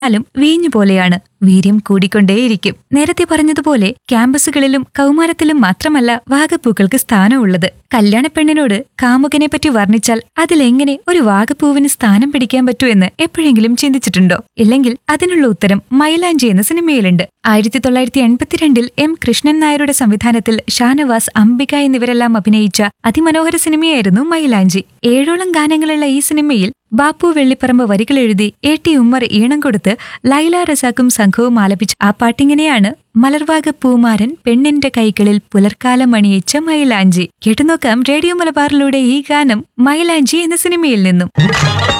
ാലും വീഞ്ഞു പോലെയാണ് വീര്യം കൂടിക്കൊണ്ടേയിരിക്കും നേരത്തെ പറഞ്ഞതുപോലെ ക്യാമ്പസുകളിലും കൗമാരത്തിലും മാത്രമല്ല വാഗപ്പൂക്കൾക്ക് സ്ഥാനമുള്ളത് കല്യാണപ്പെണ്ണിനോട് കാമുകനെ പറ്റി വർണ്ണിച്ചാൽ അതിലെങ്ങനെ ഒരു വാഗപ്പൂവിന് സ്ഥാനം പിടിക്കാൻ പറ്റൂ എന്ന് എപ്പോഴെങ്കിലും ചിന്തിച്ചിട്ടുണ്ടോ ഇല്ലെങ്കിൽ അതിനുള്ള ഉത്തരം മൈലാഞ്ചി എന്ന സിനിമയിലുണ്ട് ആയിരത്തി തൊള്ളായിരത്തി എൺപത്തിരണ്ടിൽ എം കൃഷ്ണൻ നായരുടെ സംവിധാനത്തിൽ ഷാനവാസ് അംബിക എന്നിവരെല്ലാം അഭിനയിച്ച അതിമനോഹര സിനിമയായിരുന്നു മൈലാഞ്ചി ഏഴോളം ഗാനങ്ങളുള്ള ഈ സിനിമയിൽ ബാപ്പു വെള്ളിപ്പറമ്പ് വരികൾ എഴുതി എ ടി ഉമ്മർ ഈണം കൊടുത്ത് ലൈല റസാക്കും സംഘവും ആലപിച്ച ആ പാട്ടിങ്ങനെയാണ് മലർവാക പൂമാരൻ പെണ്ണിന്റെ കൈകളിൽ പുലർക്കാലം അണിയിച്ച മൈലാഞ്ചി കേട്ടുനോക്കാം റേഡിയോ മലബാറിലൂടെ ഈ ഗാനം മൈലാഞ്ചി എന്ന സിനിമയിൽ നിന്നും